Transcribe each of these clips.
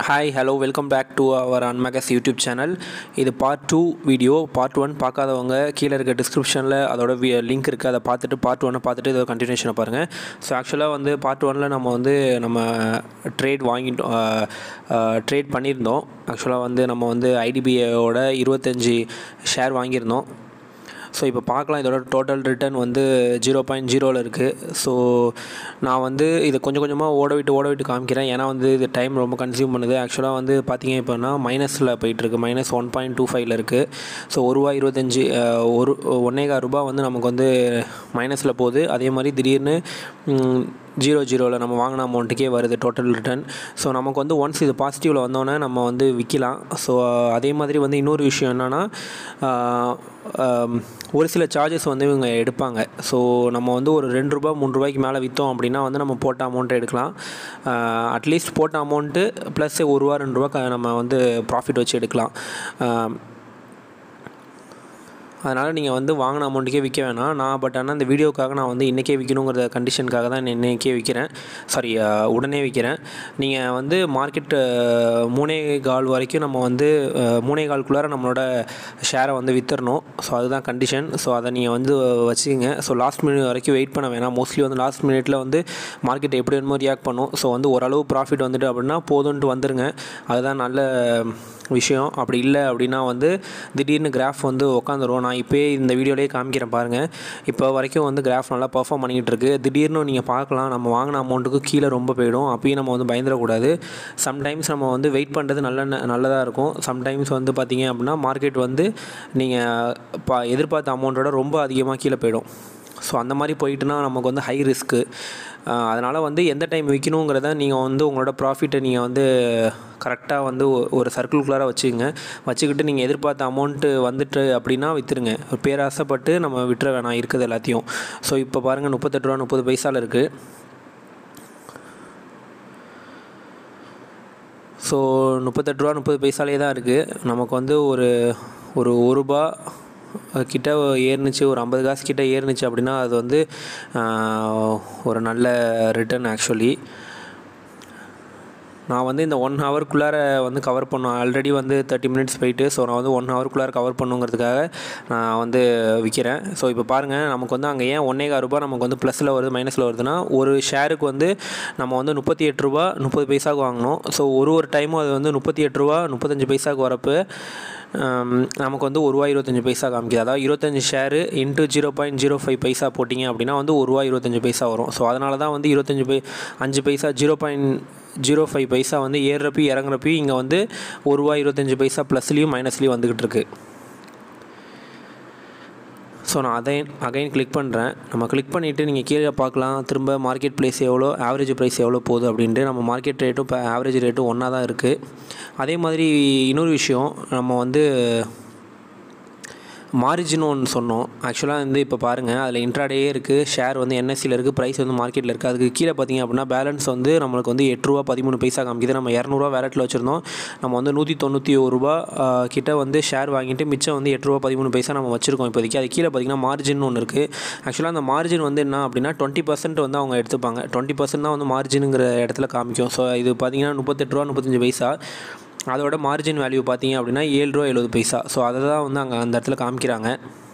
hi hello welcome back to our அன்மேகஸ் YouTube channel இது part two video part one பார்க்காதவங்க கீழே இருக்க டிஸ்கிரிப்ஷனில் அதோட லிங்க் இருக்குது அதை பார்த்துட்டு பார்ட் ஒன்னை பார்த்துட்டு இதோட கண்டினியூஷனை பாருங்கள் ஸோ ஆக்சுவலாக வந்து பார்ட் ஒனில் நம்ம வந்து நம்ம ட்ரேட் வாங்கிட்டோம் ட்ரேட் பண்ணியிருந்தோம் ஆக்சுவலாக வந்து நம்ம வந்து ஐடிபிஐயோட இருபத்தஞ்சி ஷேர் வாங்கியிருந்தோம் ஸோ இப்போ பார்க்கலாம் இதோட டோட்டல் ரிட்டர்ன் வந்து ஜீரோ பாயிண்ட் ஜீரோவில் இருக்குது ஸோ நான் வந்து இதை கொஞ்சம் கொஞ்சமாக ஓட விட்டு ஓட விட்டு காமிக்கிறேன் ஏன்னா வந்து இது டைம் ரொம்ப கன்சியூம் பண்ணுது ஆக்சுவலாக வந்து பார்த்தீங்க இப்போனா மைனஸில் போயிட்டுருக்கு மைனஸ் ஒன் பாயிண்ட் டூ ஃபைவ்ல இருக்குது ஸோ ஒரு ரூபா இருபத்தஞ்சி அஹ், ஒரு ஒன்னேகால் ரூபா வந்து நமக்கு வந்து மைனஸில் போகுது அதே மாதிரி திடீர்னு ஜீரோ ஜீரோவில் நம்ம வாங்கின அமௌண்ட்டுக்கே வருது டோட்டல் ரிட்டர்ன் ஸோ நமக்கு வந்து ஒன்ஸ் இது பாசிட்டிவில் வந்தோன்னே நம்ம வந்து விற்கலாம் ஸோ அதே மாதிரி வந்து இன்னொரு விஷயம் என்னென்னா ஒரு சில சார்ஜஸ் வந்து இவங்க எடுப்பாங்க ஸோ நம்ம வந்து ஒரு ரெண்டு ரூபா மூணு ரூபாய்க்கு மேலே விற்றோம் அப்படின்னா வந்து நம்ம போட்ட அமௌண்ட்டை எடுக்கலாம் அட்லீஸ்ட் போட்ட அமௌண்ட்டு ப்ளஸ் ஒரு ரூபா ரெண்டு ரூபா க- நம்ம வந்து ப்ராஃபிட் வச்சு எடுக்கலாம் ஆஹ் அதனால் நீங்கள் வந்து வாங்கின அமௌண்ட்டுக்கே விற்க வேணாம் நான் பட் ஆனால் இந்த வீடியோக்காக நான் வந்து இன்றைக்கே விற்கணுங்கிற கண்டிஷனுக்காக தான் இன்றைக்கே விற்கிறேன் சாரி உடனே விற்கிறேன் நீங்கள் வந்து மார்க்கெட் மூணே கால் வரைக்கும் நம்ம வந்து அஹ், மூணே கால்குள்ளார நம்மளோட ஷேரை வந்து விற்றுறணும் ஸோ அதுதான் கண்டிஷன் ஸோ அதை நீங்கள் வந்து வச்சுக்கோங்க ஸோ லாஸ்ட் மினிட் வரைக்கும் வெயிட் பண்ண வேணாம் மோஸ்ட்லி வந்து லாஸ்ட் மினிட்ல வந்து மார்க்கெட் எப்படி வேணுமோ ரியாக்ட் பண்ணும் ஸோ வந்து ஓரளவு ப்ராஃபிட் வந்துட்டு அப்படின்னா போதுன்ட்டு வந்துருங்க அதுதான் நல்ல விஷயம் அப்படி இல்லை அப்படின்னா வந்து திடீர்னு கிராஃப் வந்து உட்காந்துரும் நான் இப்போயே இந்த வீடியோலேயே காமிக்கிறேன் பாருங்கள் இப்போ வரைக்கும் வந்து கிராஃப் நல்லா பர்ஃபார்ம் பண்ணிக்கிட்டு இருக்கு திடீர்னு நீங்கள் பார்க்கலாம் நம்ம வாங்கின அமௌண்ட்டுக்கு கீழே ரொம்ப போயிடும் அப்பயும் நம்ம வந்து பயந்துடக்கூடாது சம்டைம்ஸ் நம்ம வந்து வெயிட் பண்ணுறது நல்ல நல்லதாக இருக்கும் சம்டைம்ஸ் வந்து பார்த்தீங்க அப்படின்னா மார்க்கெட் வந்து நீங்கள் பா எதிர்பார்த்த அமௌண்ட்டோட ரொம்ப அதிகமாக கீழே போயிடும் ஸோ அந்த மாதிரி போயிட்டுனா நமக்கு வந்து ஹை ரிஸ்க்கு அதனால் வந்து எந்த டைம் விற்கணுங்கிறத நீங்கள் வந்து உங்களோட ப்ராஃபிட்டை நீங்கள் வந்து கரெக்டாக வந்து ஒ- ஒரு சர்க்கிள்குள்ளார வச்சுக்கோங்க வச்சுக்கிட்டு நீங்கள் எதிர்பார்த்த அமௌண்ட்டு வந்துட்டு அப்படின்னா விற்றுருங்க பேராசைப்பட்டு நம்ம விட்டுற வேணாம் இருக்குது எல்லாத்தையும் ஸோ இப்போ பாருங்கள் முப்பத்தெட்டு ரூபா முப்பது பைசாவில் இருக்குது ஸோ முப்பத்தெட்டு ரூபா முப்பது பைசாலே தான் இருக்குது நமக்கு வந்து ஒரு ஒரு ஒரு ரூபா கிட்ட ஏறுனுச்சு ஒரு ஐம்பது காசு கிட்ட ஏறுனுச்சு அப்படின்னா அது வந்து ஆஹ், ஒரு நல்ல ரிட்டர்ன் ஆக்சுவலி நான் வந்து இந்த ஒன் ஹவருக்குள்ளார வந்து கவர் பண்ணோம் ஆல்ரெடி வந்து தேர்ட்டி மினிட்ஸ் போயிட்டு ஸோ நான் வந்து ஒன் ஹவருக்குள்ளார கவர் பண்ணுங்கிறதுக்காக நான் வந்து விற்கிறேன் ஸோ இப்போ பாருங்கள் நமக்கு வந்து அங்கே ஏன் ஒன்னேகால் ரூபாய் நமக்கு வந்து ப்ளஸில் வருது மைனஸில் வருதுன்னா ஒரு ஷேருக்கு வந்து நம்ம வந்து முப்பத்தி எட்டு ரூபா முப்பது பைசாவுக்கு வாங்கினோம் ஸோ ஒரு ஒரு டைமும் அது வந்து முப்பத்தி எட்டு ரூபா முப்பத்தஞ்சு பைசாவுக்கு வரப்போ ஆம், நமக்கு வந்து ஒரு ரூபா இருபத்தஞ்சி பைசா காமிக்குது அதாவது இருபத்தஞ்சி share into zero point zero five பைசா போட்டிங்க அப்படின்னா வந்து ஒரு ரூபா இருபத்தஞ்சி பைசா வரும் ஸோ அதனால தான் வந்து இருபத்தஞ்சி பை அஞ்சு பைசா ஜீரோ பாயிண்ட் ஜீரோ ஃபைவ் பைசா வந்து ஏறுறப்பையும் இறங்குறப்பையும் இங்கே வந்து ஒரு ரூபா இருபத்தஞ்சி பைசா ப்ளஸ்லேயும் மைனஸ்லேயும் வந்துக்கிட்டு இருக்கு ஸோ நான் அதைன் அகைன் கிளிக் பண்ணுறேன் நம்ம கிளிக் பண்ணிவிட்டு நீங்கள் கீழே பார்க்கலாம் திரும்ப மார்க்கெட் ப்ரைஸ் எவ்வளோ ஆவரேஜ் ப்ரைஸ் எவ்வளோ போகுது அப்படின்ட்டு நம்ம மார்க்கெட் ரேட்டும் இப்போ ஆவரேஜ் ரேட்டும் ஒன்றா தான் இருக்குது அதே மாதிரி இன்னொரு விஷயம் நம்ம வந்து மார்ஜின் ஒன்று சொன்னோம் ஆக்சுவலாக வந்து இப்போ பாருங்கள் அதில் இன்ட்ராடேயே இருக்குது ஷேர் வந்து என்எஸ்சியில் இருக்குது ப்ரைஸ் வந்து மார்க்கெட்டில் இருக்குது அதுக்கு கீழே பார்த்தீங்க அப்படின்னா பேலன்ஸ் வந்து நம்மளுக்கு வந்து எட்டு ரூபா பதிமூணு பைசா காமிக்குது நம்ம இரநூறுவா வேலெட்டில் வச்சுருந்தோம் நம்ம வந்து நூற்றி தொண்ணூற்றி ஒரு ரூபா ஆஹ், கிட்ட வந்து ஷேர் வாங்கிட்டு மிச்சம் வந்து எட்டு ரூபா பதிமூணு பைசா நம்ம வச்சுருக்கோம் இப்போதைக்கு அது கீழே பார்த்தீங்கன்னா மார்ஜின் ஒன்று இருக்குது ஆக்சுவலாக அந்த மார்ஜின் வந்து என்ன அப்படின்னா டுவெண்ட்டி பர்சன்ட் வந்து அவங்க எடுத்துப்பாங்க டுவெண்ட்டி பர்சன்ட் தான் வந்து மார்ஜினுங்கிற இடத்துல காமிக்கும் ஸோ இது பார்த்தீங்கன்னா முப்பத்தெட்டு ரூபா முப்பத்தஞ்சு பைசா அதோட மார்ஜின் வேல்யூ பார்த்தீங்க அப்படின்னா ஏழு ரூபா எழுபது பைசா ஸோ அதை தான் வந்து அங்கே அந்த இடத்துல காமிக்கிறாங்க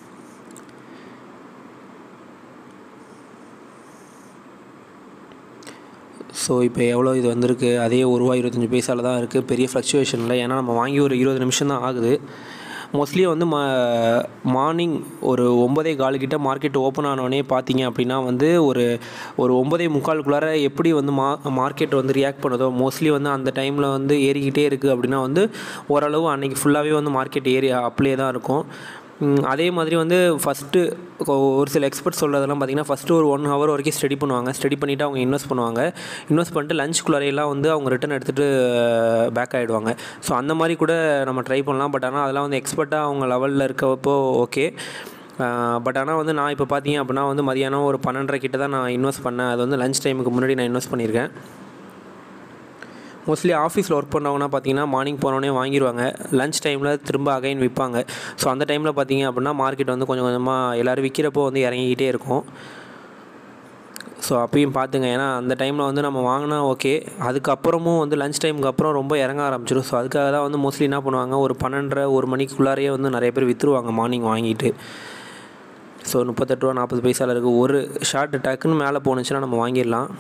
ஸோ இப்போ எவ்வளோ இது வந்திருக்கு அதே ஒரு ரூபா இருபத்தஞ்சி பைசாவில் தான் இருக்குது பெரிய ஃப்ளக்சுவேஷனில் ஏன்னா நம்ம வாங்கி ஒரு இருபது நிமிஷம் தான் ஆகுது மோஸ்ட்லி வந்து மா மார்னிங் ஒரு ஒன்பதே கால் கிட்ட மார்க்கெட் ஓப்பன் ஆனோடனே பார்த்தீங்க அப்படின்னா வந்து ஒரு ஒரு ஒன்பதே முக்காலுக்குள்ளார எப்படி வந்து மா மார்க்கெட் வந்து ரியாக்ட் பண்ணுதோ மோஸ்ட்லி வந்து அந்த டைமில் வந்து ஏறிக்கிட்டே இருக்குது அப்படின்னா வந்து ஓரளவு அன்றைக்கி ஃபுல்லாகவே வந்து மார்க்கெட் ஏறி அப்ளே தான் இருக்கும் ம், அதே மாதிரி வந்து ஃபஸ்ட்டு ஒரு சில எக்ஸ்பர்ட் சொல்கிறதெல்லாம் பார்த்தீங்கன்னா ஃபஸ்ட்டு ஒரு ஒன் ஹவர் வரைக்கும் ஸ்டடி பண்ணுவாங்க ஸ்டடி பண்ணிவிட்டு அவங்க இன்வெஸ்ட் பண்ணுவாங்க இன்வெஸ்ட் பண்ணிட்டு லஞ்சுக்குள்ளாரையெல்லாம் வந்து அவங்க ரிட்டர்ன் எடுத்துகிட்டு பேக் ஆகிடுவாங்க ஸோ அந்த மாதிரி கூட நம்ம ட்ரை பண்ணலாம் பட் ஆனால் அதெல்லாம் வந்து எக்ஸ்பர்ட்டாக அவங்க லெவலில் இருக்கப்போ ஓகே பட் ஆனால் வந்து நான் இப்போ பார்த்தீங்க அப்படின்னா வந்து மதியானம் ஒரு பன்னெண்டரை கிட்ட தான் நான் இன்வெஸ்ட் பண்ணேன் அது வந்து லஞ்ச் டைமுக்கு முன்னாடி நான் இன்வெஸ்ட் பண்ணியிருக்கேன் மோஸ்ட்லி ஆஃபீஸில் ஒர்க் பண்ணுறவங்கன்னா பார்த்தீங்கன்னா மார்னிங் போனோடனே வாங்கிடுவாங்க லஞ்ச் டைமில் திரும்ப அகைன் விற்பாங்க ஸோ அந்த டைமில் பார்த்தீங்க அப்படின்னா மார்க்கெட் வந்து கொஞ்சம் கொஞ்சமாக எல்லோரும் விற்கிறப்போ வந்து இறங்கிக்கிட்டே இருக்கும் ஸோ அப்பயும் பார்த்துங்க ஏன்னா அந்த டைமில் வந்து நம்ம வாங்கினா ஓகே அதுக்கப்புறமும் வந்து லஞ்ச் டைமுக்கு அப்புறம் ரொம்ப இறங்க ஆரம்பிச்சிடும் ஸோ அதுக்காக தான் வந்து மோஸ்ட்லி என்ன பண்ணுவாங்க ஒரு பன்னெண்டரை ஒரு மணிக்குள்ளாரையே வந்து நிறைய பேர் விற்றுருவாங்க மார்னிங் வாங்கிட்டு ஸோ முப்பத்தெட்டு ரூபா நாற்பது பைசாவில் இருக்குது ஒரு ஷார்ட் டக்குன்னு மேலே போணுச்சுன்னா நம்ம வாங்கிடலாம்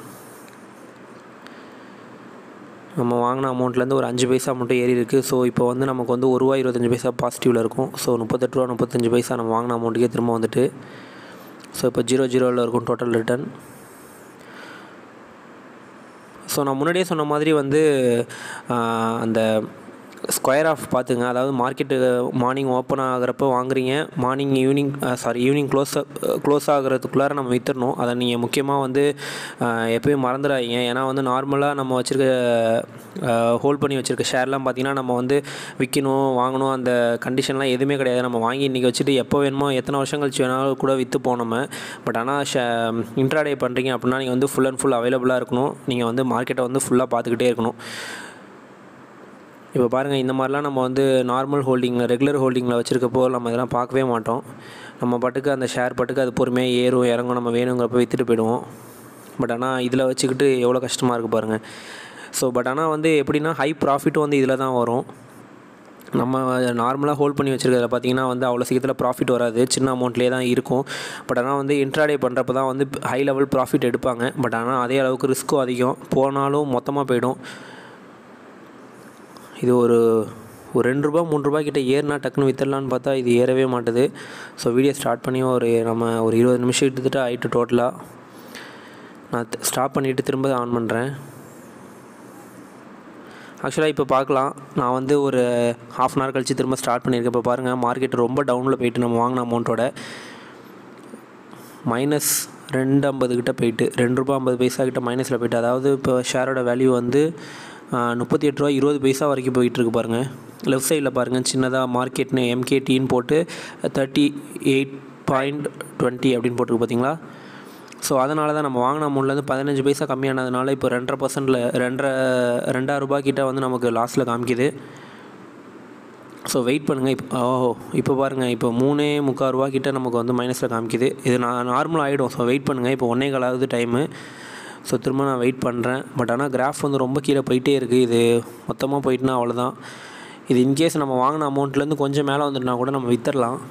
நம்ம வாங்கின அமௌண்ட்லேருந்து ஒரு அஞ்சு பைசா மட்டும் ஏறி இருக்குது ஸோ இப்போ வந்து நமக்கு வந்து ஒரு ரூபா இருபத்தஞ்சி பைசா பாசிட்டிவில் இருக்கும் ஸோ முப்பத்தெட்டு ரூபா முப்பத்தஞ்சு பைசா நம்ம வாங்கின அமௌண்ட்டுக்கே திரும்ப வந்துட்டு ஸோ இப்போ ஜீரோ ஜீரோவில் இருக்கும் டோட்டல் ரிட்டர்ன் ஸோ நான் முன்னாடியே சொன்ன மாதிரி வந்து ஆஹ், அந்த ஸ்கொயர் ஆஃப் பார்த்துங்க அதாவது மார்க்கெட்டு மார்னிங் ஓப்பன் ஆகிறப்ப வாங்குறீங்க morning evening sorry evening close close ஆகிறதுக்குள்ளார நம்ம விற்றுடணும் அதை நீங்கள் முக்கியமாக வந்து ஆஹ், எப்பயும் மறந்துடாதீங்க ஏன்னா வந்து நார்மலாக நம்ம வச்சுருக்க ஹோல்ட் பண்ணி வச்சுருக்க ஷேர்லாம் பார்த்திங்கன்னா நம்ம வந்து விற்கணும் வாங்கணும் அந்த கண்டிஷன்லாம் எதுவுமே கிடையாது நம்ம வாங்கி இன்றைக்கி வச்சுட்டு எப்போ வேணுமோ எத்தனை வருஷம் கழிச்சு வேணாலும் கூட விற்று போனோம் பட் ஆனால் ஷே இன்ட்ராடே பண்ணுறீங்க அப்படின்னா நீங்கள் வந்து ஃபுல் அண்ட் ஃபுல் அவைலபிளாக இருக்கணும் நீங்கள் வந்து மார்க்கெட்டை வந்து ஃபுல்லாக பார்த்துக்கிட்டே இருக்கணும் இப்போ பாருங்கள் இந்த மாதிரிலாம் நம்ம வந்து நார்மல் ஹோல்டிங்கில் ரெகுலர் ஹோல்டிங்கில் வச்சுருக்கப்போ நம்ம இதெல்லாம் பார்க்கவே மாட்டோம் நம்ம பாட்டுக்கு அந்த ஷேர் பாட்டுக்கு அது பொறுமையாக ஏறும் இறங்கும் நம்ம வேணுங்கிறப்ப விற்றுட்டு போயிடுவோம் பட் ஆனால் இதில் வச்சுக்கிட்டு எவ்வளோ கஷ்டமாக இருக்குது பாருங்கள் ஸோ பட் ஆனால் வந்து எப்படின்னா ஹை ப்ராஃபிட்டும் வந்து இதில் தான் வரும் நம்ம நார்மலாக ஹோல்ட் பண்ணி வச்சுருக்கிறதுல பார்த்தீங்கன்னா வந்து அவ்வளோ சீக்கிரத்தில் ப்ராஃபிட் வராது சின்ன அமௌண்ட்லேயே தான் இருக்கும் பட் ஆனால் வந்து இன்ட்ராடே பண்ணுறப்ப தான் வந்து ஹை லெவல் ப்ராஃபிட் எடுப்பாங்க பட் ஆனால் அதே அளவுக்கு ரிஸ்க்கும் அதிகம் போனாலும் மொத்தமாக போயிடும் இது ஒரு ஒரு ரெண்டு ரூபா மூணு ரூபா கிட்ட ஏறினா டக்குன்னு வித்துடலான்னு பார்த்தா இது ஏறவே மாட்டுது ஸோ வீடியோ ஸ்டார்ட் பண்ணி ஒரு நம்ம ஒரு இருபது நிமிஷம் கிட்டத்தட்ட ஆயிட்டு டோட்டலாக நான் ஸ்டாப் பண்ணிவிட்டு திரும்ப ஆன் பண்ணுறேன் ஆக்சுவலாக இப்போ பார்க்கலாம் நான் வந்து ஒரு ஹாஃப் அன் ஹவர் கழிச்சு திரும்ப ஸ்டார்ட் பண்ணியிருக்கேன் இப்போ பாருங்கள் மார்க்கெட் ரொம்ப டவுனில் போயிட்டு நம்ம வாங்கின அமௌண்ட்டோட மைனஸ் ரெண்டு ஐம்பது கிட்ட போயிட்டு ரெண்டு ரூபா ஐம்பது பைசா கிட்ட மைனஸில் போயிட்டு அதாவது இப்போ ஷேரோட வேல்யூ வந்து முப்பத்தி எட்டு ரூபா இருபது பைசா வரைக்கும் போயிட்டுருக்கு பாருங்கள் லெஃப்ட் சைடில் பாருங்கள் சின்னதாக மார்க்கெட்னு எம்கேடின்னு போட்டு தேர்ட்டி எயிட் பாயிண்ட் டுவெண்ட்டி அப்படின்னு போட்டிருக்கு பார்த்தீங்களா ஸோ அதனால தான் நம்ம வாங்கின அமௌண்ட்லேருந்து பதினஞ்சு பைசா கம்மியானதுனால இப்போ ரெண்டரை பர்சன்டில் ரெண்டரை ரெண்டாயிரம் ரூபாய் கிட்ட வந்து நமக்கு லாஸில் காமிக்குது ஸோ வெயிட் பண்ணுங்கள் இப்போ ஓ இப்போ பாருங்கள் இப்போ மூணே முக்கால் ரூபா கிட்ட நமக்கு வந்து மைனஸில் காமிக்குது இது நான் நார்மல் ஆகிடும் ஸோ வெயிட் பண்ணுங்கள் இப்போ ஒன்றே காலாவது டைமு ஸோ திரும்ப நான் வெயிட் பண்ணுறேன் பட் ஆனால் கிராஃப் வந்து ரொம்ப கீழே போயிட்டே இருக்குது இது மொத்தமாக போயிட்டுனா அவ்வளோதான் இது இன்கேஸ் நம்ம வாங்கின அமௌண்ட்லேருந்து கொஞ்சம் மேலே வந்துட்டுனா கூட நம்ம விற்றுடலாம்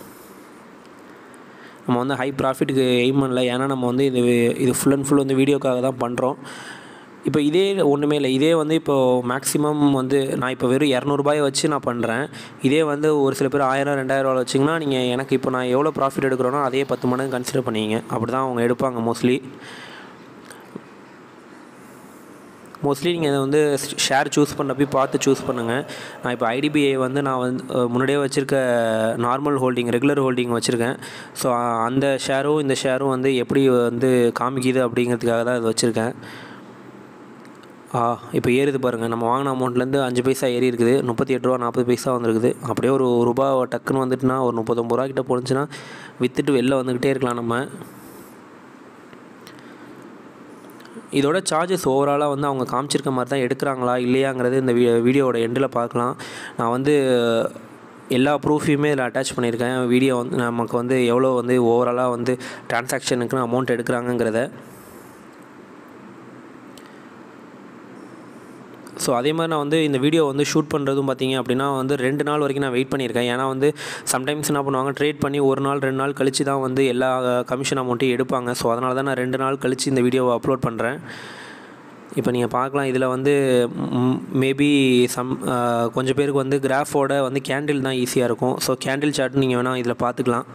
நம்ம வந்து ஹை ப்ராஃபிட்டுக்கு எய்ம் பண்ணல ஏன்னா நம்ம வந்து இது இது ஃபுல் அண்ட் ஃபுல் வந்து வீடியோக்காக தான் பண்ணுறோம் இப்போ இதே ஒன்றுமே இல்லை இதே வந்து இப்போது மேக்ஸிமம் வந்து நான் இப்போ வெறும் இரநூறுபாயை வச்சு நான் பண்ணுறேன் இதே வந்து ஒரு சில பேர் ஆயிரம் ரெண்டாயிரம் வச்சிங்கன்னா நீங்கள் எனக்கு இப்போ நான் எவ்வளோ ப்ராஃபிட் எடுக்கிறோனோ அதே பத்து மடங்கு கன்சிடர் பண்ணிங்க அப்படி தான் அவங்க எடுப்பாங்க மோஸ்ட்லி மோஸ்ட்லி நீங்கள் இதை வந்து ஷேர் சூஸ் பண்ணுறப்ப பார்த்து சூஸ் பண்ணுங்கள் நான் இப்போ ஐடிபிஐ வந்து நான் வந்து அஹ், முன்னாடியே வச்சுருக்க நார்மல் ஹோல்டிங் ரெகுலர் ஹோல்டிங் வச்சுருக்கேன் ஸோ அந்த ஷேரும் இந்த ஷேரும் வந்து எப்படி வந்து காமிக்குது அப்படிங்கிறதுக்காக தான் இது வச்சுருக்கேன் ஆ இப்போ ஏறுது பாருங்கள் நம்ம வாங்கின அமௌண்ட்லேருந்து அஞ்சு பைசா ஏறி இருக்குது முப்பத்தி எட்டு ரூபா நாற்பது பைசா வந்துருக்குது அப்படியே ஒரு ஒரு ரூபா டக்குன்னு வந்துட்டுனா ஒரு முப்பத்தொம்பது ரூபா கிட்ட போணுச்சுன்னா விற்றுட்டு வெளில வந்துக்கிட்டே இருக்கலாம் நம்ம இதோட சார்ஜஸ் ஓவராலாக வந்து அவங்க காமிச்சிருக்க மாதிரி தான் எடுக்கிறாங்களா இல்லையாங்கிறது இந்த வீ வீடியோவோட எண்டில் பார்க்கலாம் நான் வந்து எல்லா ப்ரூஃபையுமே இதில் அட்டாச் பண்ணியிருக்கேன் வீடியோ வந்து நமக்கு வந்து எவ்வளோ வந்து ஓவராலாக வந்து டிரான்சாக்ஷனுக்குன்னு அமௌண்ட் எடுக்கிறாங்கங்கிறத ஸோ அதே மாதிரி நான் வந்து இந்த வீடியோ வந்து ஷூட் பண்ணுறதும் பார்த்தீங்க அப்படின்னா வந்து ரெண்டு நாள் வரைக்கும் நான் வெயிட் பண்ணியிருக்கேன் ஏன்னா வந்து சம்டைம்ஸ் என்ன பண்ணுவாங்க ட்ரேட் பண்ணி ஒரு நாள் ரெண்டு நாள் கழித்து தான் வந்து எல்லா கமிஷன் அமௌண்ட்டையும் எடுப்பாங்க ஸோ அதனால தான் நான் ரெண்டு நாள் கழித்து இந்த வீடியோவை அப்லோட் பண்ணுறேன் இப்போ நீங்கள் பார்க்கலாம் இதில் வந்து மேபி சம் கொஞ்சம் பேருக்கு வந்து கிராஃபோட வந்து கேண்டில் தான் ஈஸியாக இருக்கும் ஸோ கேண்டில் சார்ட் நீங்கள் வேணால் இதில் பார்த்துக்கலாம்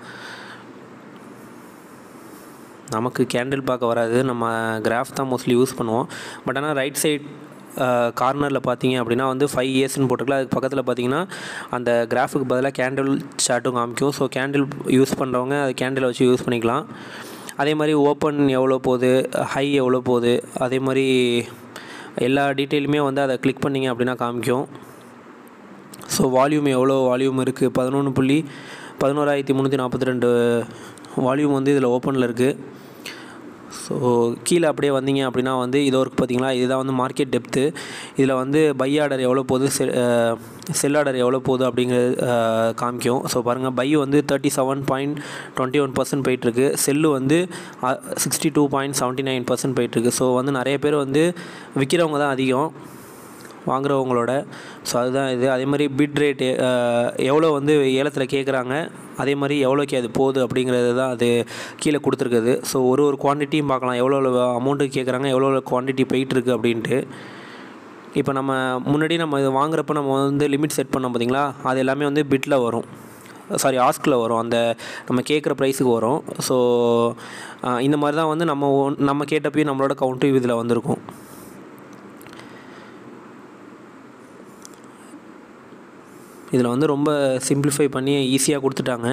நமக்கு கேண்டில் பார்க்க வராது நம்ம கிராஃப் தான் மோஸ்ட்லி யூஸ் பண்ணுவோம் பட் ஆனால் ரைட் சைட் கார்னரில் பார்த்தீங்க அப்படின்னா வந்து ஃபைவ் இயர்ஸ்னு போட்டுக்கலாம் அதுக்கு பக்கத்தில் பார்த்தீங்கன்னா அந்த கிராஃபுக்கு பதிலாக கேண்டில் சார்ட்டும் காமிக்கும் ஸோ கேண்டில் யூஸ் பண்ணுறவங்க அது கேண்டில் வச்சு யூஸ் பண்ணிக்கலாம் அதே மாதிரி ஓப்பன் எவ்வளோ போகுது ஹை எவ்வளோ போகுது அதே மாதிரி எல்லா டீட்டெயிலுமே வந்து அதை கிளிக் பண்ணிங்க அப்படின்னா காமிக்கும் ஸோ வால்யூம் எவ்வளோ வால்யூம் இருக்குது பதினொன்று புள்ளி பதினோராயிரத்தி முந்நூற்றி நாற்பத்தி ரெண்டு வால்யூம் வந்து இதில் ஓப்பனில் இருக்குது ஸோ கீழே அப்படியே வந்தீங்க அப்படின்னா வந்து இதோ இருக்குது பார்த்தீங்களா இதுதான் வந்து மார்க்கெட் டெப்த்து இதில் வந்து பை ஆர்டர் எவ்வளோ போகுது செல் செல் ஆர்டர் எவ்வளோ போகுது அப்படிங்கிறது அஹ், காமிக்கும் ஸோ பாருங்கள் பை வந்து thirty seven point twenty one percent போயிட்டுருக்கு செல்லு வந்து sixty two point seventy nine percent போயிட்டுருக்கு ஸோ வந்து நிறைய பேர் வந்து விற்கிறவங்க தான் அதிகம் வாங்குறவங்களோட ஸோ அதுதான் இது அதே மாதிரி பிட் ரேட்டு எவ்வளோ வந்து ஏலத்தில் கேட்குறாங்க அதே மாதிரி எவ்வளோக்கு அது போகுது அப்படிங்கிறது தான் அது கீழே கொடுத்துருக்குது ஸோ ஒரு ஒரு குவான்டிட்டியும் பார்க்கலாம் எவ்வளோ அமௌண்ட்டு கேட்குறாங்க எவ்வளோ குவான்டிட்டி போயிட்டுருக்கு அப்படின்ட்டு இப்போ நம்ம முன்னாடி நம்ம இது வாங்குறப்ப நம்ம வந்து லிமிட் செட் பண்ணோம் பார்த்தீங்களா அது எல்லாமே வந்து பிட்டில் வரும் சாரி ஆஸ்கில் வரும் அந்த நம்ம கேட்குற ப்ரைஸுக்கு வரும் ஸோ இந்த மாதிரி தான் வந்து நம்ம ஒன்- நம்ம கேட்டப்பையும் நம்மளோட கவுண்ட்டும் இதில் வந்திருக்கும் இதில் வந்து ரொம்ப சிம்பிளிஃபை பண்ணி ஈஸியாக கொடுத்துட்டாங்க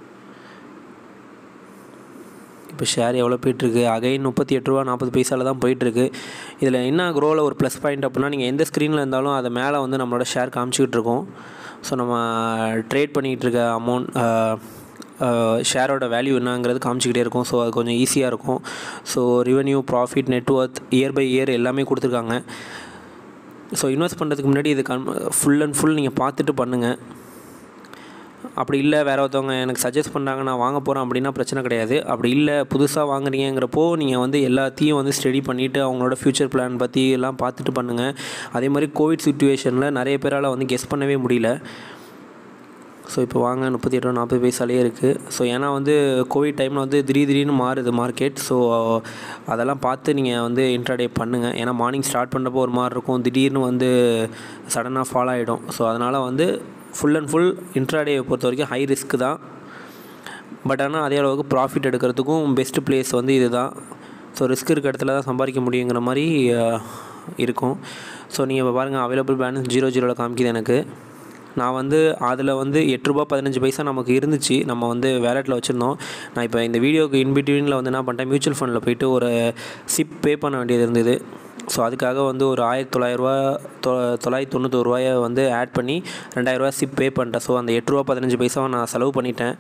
இப்போ ஷேர் எவ்வளோ போயிட்டுருக்கு அகைன் முப்பத்தி எட்டு ரூபா நாற்பது பைசாவில் தான் போயிட்டுருக்கு இதில் என்ன க்ரோவில் ஒரு ப்ளஸ் பாயிண்ட் அப்படின்னா நீங்கள் எந்த ஸ்க்ரீனில் இருந்தாலும் அதை மேலே வந்து நம்மளோட ஷேர் காமிச்சிக்கிட்டு இருக்கோம் ஸோ நம்ம ட்ரேட் பண்ணிகிட்டு இருக்க அமௌண்ட் ஷேரோட வேல்யூ என்னங்கிறது காமிச்சிக்கிட்டே இருக்கும் ஸோ அது கொஞ்சம் ஈஸியாக இருக்கும் so revenue profit net worth year by year எல்லாமே கொடுத்துருக்காங்க ஸோ இன்வெஸ்ட் பண்ணுறதுக்கு முன்னாடி இது கன் ஃபுல் அண்ட் ஃபுல் நீங்கள் பார்த்துட்டு பண்ணுங்கள் அப்படி இல்லை வேற ஒருத்தவங்க எனக்கு சஜஸ்ட் பண்ணுறாங்க நான் வாங்க போகிறேன் அப்படின்னா பிரச்சனை கிடையாது அப்படி இல்லை புதுசாக வாங்குறீங்கிறப்போ நீங்கள் வந்து எல்லாத்தையும் வந்து ஸ்டடி பண்ணிவிட்டு அவங்களோட ஃப்யூச்சர் பிளான் பற்றி எல்லாம் பார்த்துட்டு பண்ணுங்கள் அதே மாதிரி கோவிட் சுச்சுவேஷனில் நிறைய பேரால் வந்து கெஸ் பண்ணவே முடியல ஸோ இப்போ வாங்க முப்பத்தி எட்டு ரூபா நாற்பது பைசாலே இருக்குது ஸோ ஏன்னா வந்து கோவிட் டைமில் வந்து திடீர் திடீர்னு மாறுது மார்க்கெட் ஸோ அதெல்லாம் பார்த்து நீங்கள் வந்து இன்ட்ராடே பண்ணுங்கள் ஏன்னா மார்னிங் ஸ்டார்ட் பண்ணுறப்போ ஒரு மாதிரி இருக்கும் திடீர்னு வந்து சடனாக ஃபாலோ ஆகிடும் ஸோ அதனால் வந்து ஃபுல் அண்ட் ஃபுல் இன்ட்ராடே பொறுத்த வரைக்கும் ஹை ரிஸ்க் தான் பட் ஆனால் அதே அளவுக்கு ப்ராஃபிட் எடுக்கிறதுக்கும் பெஸ்ட் பிளேஸ் வந்து இதுதான் ஸோ ரிஸ்க் இருக்க இடத்துல தான் சம்பாதிக்க முடியுங்கிற மாதிரி அஹ், இருக்கும் ஸோ நீங்கள் இப்போ பாருங்கள் அவைலபிள் பேலன்ஸ் ஜீரோ ஜீரோவில் காமிக்குது எனக்கு நான் வந்து அதில் வந்து எட்டு ரூபா பதினஞ்சு பைசா நமக்கு இருந்துச்சு நம்ம வந்து வேலெட்டில் வச்சுருந்தோம் நான் இப்போ இந்த வீடியோக்கு இன்பிட்வீனில் வந்து என்ன பண்ணிட்டேன் மியூச்சுவல் ஃபண்டில் போயிட்டு ஒரு சிப் பே பண்ண வேண்டியது இருந்தது ஸோ அதுக்காக வந்து ஒரு ஆயிரத்தி தொள்ளாயிரரூவா தொ தொள்ளாயிரத்தி தொண்ணூத்தொரு ரூபாயை வந்து ஆட் பண்ணி ரெண்டாயிரரூவா சிப் பே பண்ணிட்டேன் ஸோ அந்த எட்டு ரூபா பதினஞ்சு பைசாவை நான் செலவு பண்ணிட்டேன்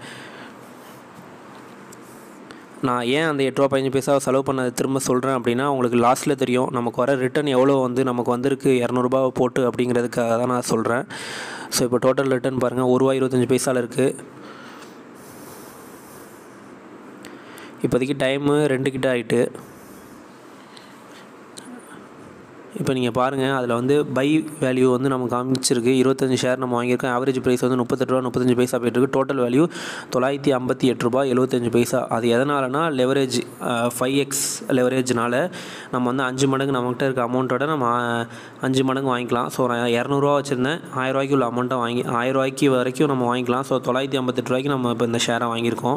நான் ஏன் அந்த எட்டு ரூபா பதினஞ்சு பைசா செலவு பண்ணதை திரும்ப சொல்கிறேன் அப்படின்னா உங்களுக்கு லாஸ்ட்டில் தெரியும் நமக்கு வர ரிட்டர்ன் எவ்வளோ வந்து நமக்கு வந்திருக்கு இரநூறுபா போட்டு அப்படிங்கிறதுக்காக தான் நான் சொல்கிறேன் ஸோ இப்போ டோட்டல் ரிட்டர்ன் பாருங்கள் ஒரு ரூபா இருபத்தஞ்சி பைசாவில் இருக்குது இப்போதைக்கு டைமு ரெண்டு கிட்ட ஆகிட்டு இப்போ நீங்கள் பாருங்கள் அதில் வந்து பை வேல்யூ வந்து நமக்கு காமிச்சிருக்கு இருபத்தஞ்சு ஷேர் நம்ம வாங்கியிருக்கோம் ஆவரேஜ் ப்ரைஸ் வந்து முப்பத்தெட்டு ரூபா முப்பத்தஞ்சு பைசா போயிட்டுருக்கு டோட்டல் வேல்யூ தொள்ளாயிரத்தி ஐம்பத்தி எட்டு ரூபா எழுபத்தஞ்சு பைசா அது எதனாலனா லெவரேஜ் ஃபைவ் எக்ஸ் லெவரேஜ்னால நம்ம வந்து அஞ்சு மடங்கு நம்மகிட்ட இருக்க அமௌண்ட்டோட நம்ம அஹ், அஞ்சு மடங்கு வாங்கிக்கலாம் ஸோ நான் இரநூறுவா வச்சுருந்தேன் ஆயிரரூவாய்க்கு உள்ள அமௌண்ட்டை வாங்கி ஆயிரரூவாய்க்கு வரைக்கும் நம்ம வாங்கிக்கலாம் ஸோ தொள்ளாயிரத்தி ஐம்பத்தெட்டு ரூபாய்க்கு நம்ம இப்போ இந்த ஷேரை வாங்கியிருக்கோம்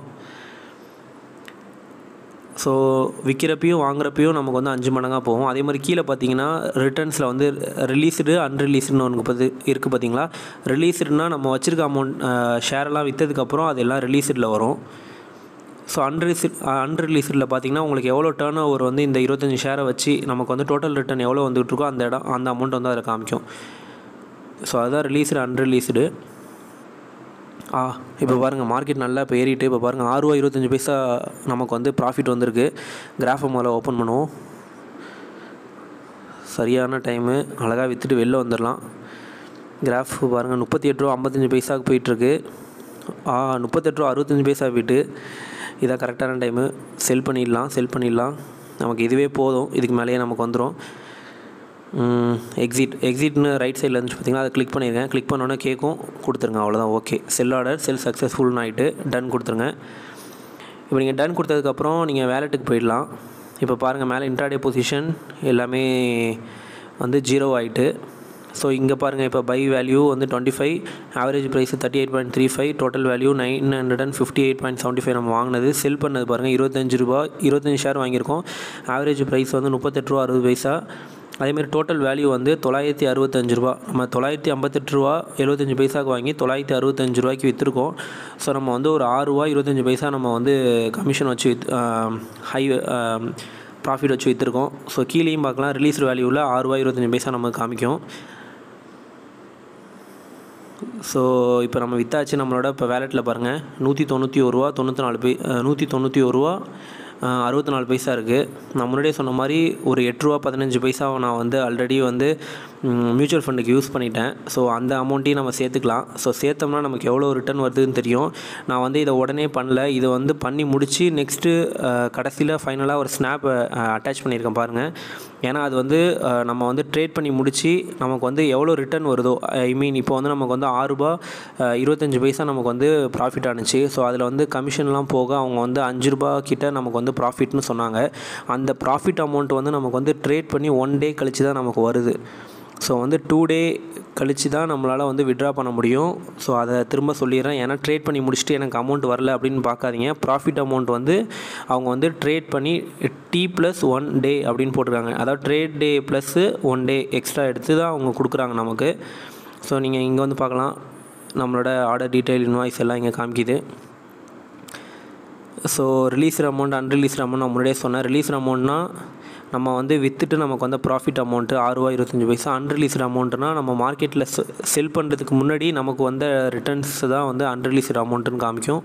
ஸோ விற்கிறப்பையும் வாங்குறப்பையும் நமக்கு வந்து அஞ்சு மடங்காக போகும் அதே மாதிரி கீழே பார்த்தீங்கன்னா ரிட்டர்ன்ஸில் வந்து ரிலீஸ்டு அன்ரிலீஸ்டுன்னு ஒன்று பற்றி இருக்குது பார்த்தீங்களா ரிலீஸ்டுனா நம்ம வச்சுருக்க அமௌண்ட் ஷேரெல்லாம் விற்றதுக்கப்புறம் அது எல்லாம் ரிலீஸ்டில் வரும் ஸோ அன்ரிலீஸ்ட் அன்ரிலீஸ்டில் பார்த்தீங்கன்னா உங்களுக்கு எவ்வளோ டேர்ன் ஓவர் வந்து இந்த இருபத்தஞ்சி ஷேரை வச்சு நமக்கு வந்து டோட்டல் ரிட்டர்ன் எவ்வளோ வந்துகிட்டு இருக்கோ அந்த இடம் அந்த அமௌண்ட் வந்து அதில் காமிக்கும் ஸோ அதுதான் ரிலீஸ்டு அன்ரிலீஸ்டு ஆ இப்போ பாருங்கள் மார்க்கெட் நல்லா இப்போ ஏறிட்டு இப்போ பாருங்கள் ஆறு ரூபா இருபத்தஞ்சி பைசா நமக்கு வந்து ப்ராஃபிட் வந்திருக்கு கிராஃபை முதல்ல ஓப்பன் பண்ணுவோம் சரியான டைமு அழகாக விற்றுட்டு வெளில வந்துடலாம் கிராஃப் பாருங்கள் முப்பத்தி எட்டு ரூபா ஐம்பத்தஞ்சு பைசாவுக்கு போயிட்டுருக்கு ஆ முப்பத்தெட்டு ரூபா அறுபத்தஞ்சு பைசா போயிட்டு இதான் கரெக்டான டைமு செல் பண்ணிடலாம் செல் பண்ணிடலாம் நமக்கு இதுவே போதும் இதுக்கு மேலேயே நமக்கு வந்துடும் எக்ஸிட் எக்ஸிட்னு ரைட் சைடில் இருந்துச்சு பார்த்தீங்கன்னா அதை கிளிக் பண்ணியிருக்கேன் கிளிக் பண்ணோன்னே கேட்கும் கொடுத்துருங்க அவ்வளோதான் ஓகே செல் ஆர்டர் செல் சக்ஸஸ்ஃபுல்னு ஆகிட்டு டன் கொடுத்துருங்க இப்போ நீங்கள் டன் கொடுத்ததுக்கப்புறம் நீங்கள் வேலெட்டுக்கு போயிடலாம் இப்போ பாருங்கள் மேலே இன்ட்ராடே பொசிஷன் எல்லாமே வந்து ஜீரோ ஆகிட்டு ஸோ இங்கே பாருங்கள் இப்போ பை வேல்யூ வந்து twenty five average price thirty eight point three five total value nine hundred and fifty eight point seventy five நம்ம வாங்கினது செல் பண்ணது பாருங்கள் இருபத்தஞ்சு ரூபா இருபத்தஞ்சு ஷேர் வாங்கியிருக்கோம் ஆவரேஜ் ப்ரைஸ் வந்து முப்பத்தெட்டு ரூபா அறுபது பைசா அதேமாதிரி டோட்டல் வேல்யூ வந்து தொள்ளாயிரத்தி அறுபத்தஞ்சு ரூபா நம்ம தொள்ளாயிரத்தி ஐம்பத்தெட்டு ரூபா எழுபத்தஞ்சு பைசாக்கு வாங்கி தொள்ளாயிரத்தி அறுபத்தஞ்சு ரூபாய்க்கு விற்றுருக்கோம் ஸோ நம்ம வந்து ஒரு ஆறு ரூபா இருபத்தஞ்சி பைசா நம்ம வந்து கமிஷன் வச்சு வித் ஹை ப்ராஃபிட் வச்சு விற்றுருக்கோம் ஸோ கீழேயும் பார்க்கலாம் ரிலீஸ்டு வேல்யூவில் ஆறு ரூபா இருபத்தஞ்சி பைசா நமக்கு காமிக்கும் ஸோ இப்போ நம்ம வித்தாச்சு நம்மளோட இப்போ வேலெட்டில் பாருங்கள் நூற்றி தொண்ணூற்றி ஒரு ரூபா தொண்ணூற்றி நாலு பை நூற்றி தொண்ணூற்றி ஒரு ரூபா அறுபத்தி நாலு பைசா இருக்குது நான் முன்னாடியே சொன்ன மாதிரி ஒரு எட்டு ரூபா பதினஞ்சு பைசாவை நான் வந்து ஆல்ரெடி வந்து மியூச்சுவல் ஃபண்டுக்கு யூஸ் பண்ணிட்டேன் ஸோ அந்த அமௌண்ட்டையும் நம்ம சேர்த்துக்கலாம் ஸோ சேர்த்தோம்னா நமக்கு எவ்வளோ ரிட்டர்ன் வருதுன்னு தெரியும் நான் வந்து இதை உடனே பண்ணல இதை வந்து பண்ணி முடித்து நெக்ஸ்ட்டு கடைசியில் ஃபைனலாக ஒரு ஸ்னாப் அட்டாச் பண்ணியிருக்கேன் பாருங்கள் ஏன்னா அது வந்து அஹ், நம்ம வந்து ட்ரேட் பண்ணி முடித்து நமக்கு வந்து எவ்வளோ ரிட்டர்ன் வருதோ ஐ மீன் இப்போ வந்து நமக்கு வந்து ஆறு ரூபா அஹ், இருபத்தஞ்சு பைசா நமக்கு வந்து ப்ராஃபிட் ஆனுச்சு ஸோ அதில் வந்து கமிஷன்லாம் போக அவங்க வந்து அஞ்சு ரூபா கிட்ட நமக்கு வந்து ப்ராஃபிட்னு சொன்னாங்க அந்த ப்ராஃபிட் அமௌண்ட் வந்து நமக்கு வந்து ட்ரேட் பண்ணி ஒன் டே கழிச்சு தான் நமக்கு வருது ஸோ வந்து டூ டே கழிச்சு தான் நம்மளால் வந்து விட்ரா பண்ண முடியும் ஸோ அதை திரும்ப சொல்லிடுறேன் ஏன்னா ட்ரேட் பண்ணி முடிச்சுட்டு எனக்கு அமௌண்ட் வரல அப்படின்னு பார்க்காதீங்க ப்ராஃபிட் அமௌண்ட் வந்து அவங்க வந்து ட்ரேட் பண்ணி டி ப்ளஸ் ஒன் டே அப்படின்னு போட்டிருக்காங்க அதாவது trade day plus one day extra எடுத்து தான் அவங்க கொடுக்குறாங்க நமக்கு ஸோ நீங்கள் இங்கே வந்து பார்க்கலாம் நம்மளோட ஆர்டர் டீட்டெயில் இன்வாய்ஸ் எல்லாம் இங்கே காமிக்குது so released amount unreleased amount நான் முன்னாடியே சொன்னேன் ரிலீஸ்டு அமௌண்ட்னா நம்ம வந்து விற்றுட்டு நமக்கு வந்து ப்ராஃபிட் அமௌண்ட்டு ஆறு ரூபா இருபத்தஞ்சி பைசா அன்ரிலீஸ்டு அமௌண்ட்னா நம்ம மார்க்கெட்டில் செல் பண்ணுறதுக்கு முன்னாடி நமக்கு வந்த ரிட்டர்ன்ஸ் தான் வந்து அன்ரிலீஸ்டு அமௌண்ட்டுன்னு காமிக்கும்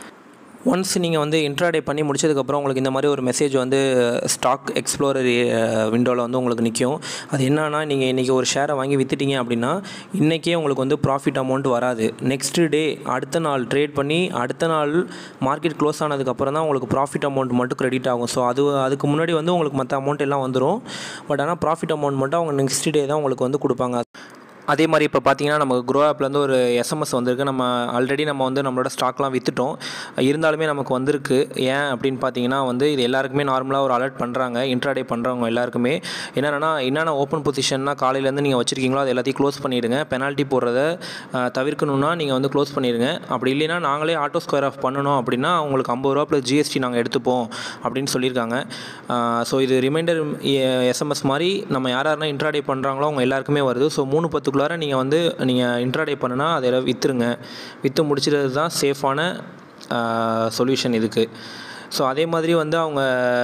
ஒன்ஸ் நீங்கள் வந்து இன்ட்ராடே பண்ணி முடிச்சதுக்கப்புறம் உங்களுக்கு இந்த மாதிரி ஒரு மெசேஜ் வந்து ஸ்டாக் எக்ஸ்ப்ளோரர் விண்டோவில் வந்து உங்களுக்கு நிற்கும் அது என்னன்னா நீங்கள் இன்றைக்கி ஒரு ஷேரை வாங்கி விற்றுட்டீங்க அப்படின்னா இன்றைக்கே உங்களுக்கு வந்து ப்ராஃபிட் அமௌண்ட் வராது நெக்ஸ்ட் டே அடுத்த நாள் ட்ரேட் பண்ணி அடுத்த நாள் மார்க்கெட் க்ளோஸ் ஆனதுக்கப்புறம் தான் உங்களுக்கு ப்ராஃபிட் அமௌண்ட் மட்டும் கிரெடிட் ஆகும் ஸோ அது அதுக்கு முன்னாடி வந்து உங்களுக்கு மற்ற அமௌண்ட் எல்லாம் வந்துடும் பட் ஆனால் ப்ராஃபிட் அமௌண்ட் மட்டும் அவங்க நெக்ஸ்ட் டே தான் உங்களுக்கு வந்து கொடுப்பாங்க அதே மாதிரி இப்போ பார்த்தீங்கன்னா நமக்கு க்ரோ ஆப்லேருந்து ஒரு எஸ்எம்எஸ் வந்திருக்கு நம்ம ஆல்ரெடி நம்ம வந்து நம்மளோட ஸ்டாக்லாம் விற்றுட்டோம் இருந்தாலுமே நமக்கு வந்திருக்கு ஏன் அப்படின்னு பார்த்தீங்கன்னா வந்து இது எல்லாருக்குமே நார்மலாக ஒரு அலர்ட் பண்ணுறாங்க இன்ட்ராடே பண்ணுறவங்க எல்லாருக்குமே என்னென்னா என்னென்ன ஓப்பன் பொசிஷன்னா காலையிலேருந்து நீங்கள் வச்சுருக்கீங்களோ அது எல்லாத்தையும் க்ளோஸ் பண்ணிவிடுங்க பெனால்ட்டி போடுறத அஹ், தவிர்க்கணும்னா நீங்கள் வந்து க்ளோஸ் பண்ணிடுங்க அப்படி இல்லைன்னா நாங்களே ஆட்டோ ஸ்கொயர் ஆஃப் பண்ணணும் அப்படின்னா உங்களுக்கு ஐம்பது ரூபா ப்ளஸ் ஜிஎஸ்டி நாங்கள் எடுத்துப்போம் அப்படின்னு சொல்லியிருக்காங்க ஸோ இது ரிமைண்டர் எஸ்எம்எஸ் மாதிரி நம்ம யார் யாரெல்லாம் இன்ட்ராடே பண்ணுறாங்களோ அவங்க எல்லாருக்குமே வருது ஸோ மூணு பத்துக்குள்ளார நீங்கள் வந்து நீங்கள் இன்ட்ராடே பண்ணுனா அதை விற்றுருங்க விற்று முடிச்சிடுறது தான் சேஃபான சொல்யூஷன் இதுக்கு ஸோ அதே மாதிரி வந்து அவங்க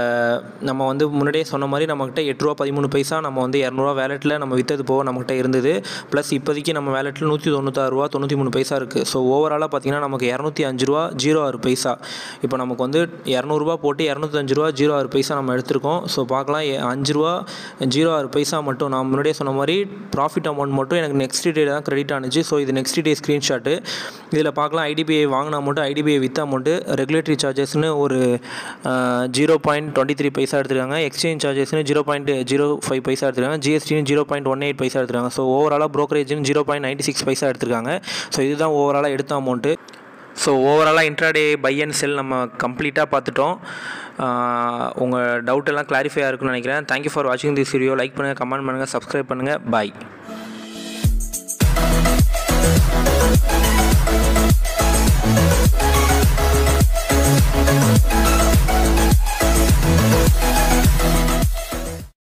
நம்ம வந்து முன்னாடியே சொன்ன மாதிரி நம்மக்கிட்ட எட்டு ரூபா பதிமூணு பைசா நம்ம வந்து இரநூறுவா வேலெட்டில் நம்ம விற்றது போக நம்மகிட்ட இருந்தது ப்ளஸ் இப்போதைக்கு நம்ம வேலெட்டில் நூற்றி தொண்ணூத்தாறு ரூபா தொண்ணூற்றி மூணு பைசா இருக்குது ஸோ ஓவராலாக பார்த்தீங்கன்னா நமக்கு இரநூத்தி அஞ்சு ரூபா ஜீரோ ஆறு பைசா இப்போ நமக்கு வந்து இரநூறுபா போட்டு இரநூத்தஞ்சு ரூபா ஜீரோ ஆறு பைசா நம்ம எடுத்திருக்கோம் ஸோ பார்க்கலாம் எ- அஞ்சு ரூபா ஜீரோ ஆறு பைசா மட்டும் நான் முன்னாடியே சொன்ன மாதிரி ப்ராஃபிட் அமௌண்ட் மட்டும் எனக்கு நெக்ஸ்ட் டே தான் கிரெடிட் ஆனுச்சு ஸோ இது நெக்ஸ்ட் டே ஸ்க்ரீன்ஷாட்டு இதில் பார்க்கலாம் ஐடிபிஐ வாங்கின அமௌண்ட்டு ஐடிபிஐ வித்த அமௌண்ட்டு ரெகுலேட்டரி சார்ஜஸ்னு ஒரு zero point twenty three paisa எடுத்துருக்காங்க எக்ஸ்சேஞ்ச் சார்ஜஸ்னு zero point zero five paisa எடுத்துருக்காங்க ஜிஎஸ்டின்னு zero point one eight paisa எடுத்துருக்காங்க ஸோ ஓவராலாக ப்ரோக்கரேஜ்னு zero point ninety six paisa எடுத்திருக்காங்க ஸோ இதுதான் ஓவராலாக எடுத்த அமௌண்ட்டு ஸோ ஓவராலாக இன்ட்ராடே பை அண்ட் செல் நம்ம கம்ப்ளீட்டாக பார்த்துட்டோம் உங்கள் டவுட் எல்லாம் கிளாரிஃபை இருக்குன்னு நினைக்கிறேன் தேங்க்யூ ஃபார் வாட்சிங் திஸ் வீடியோ லைக் பண்ணுங்கள் கமெண்ட் பண்ணுங்கள் சப்ஸ்கிரைப் பண்ணுங்கள் பாய்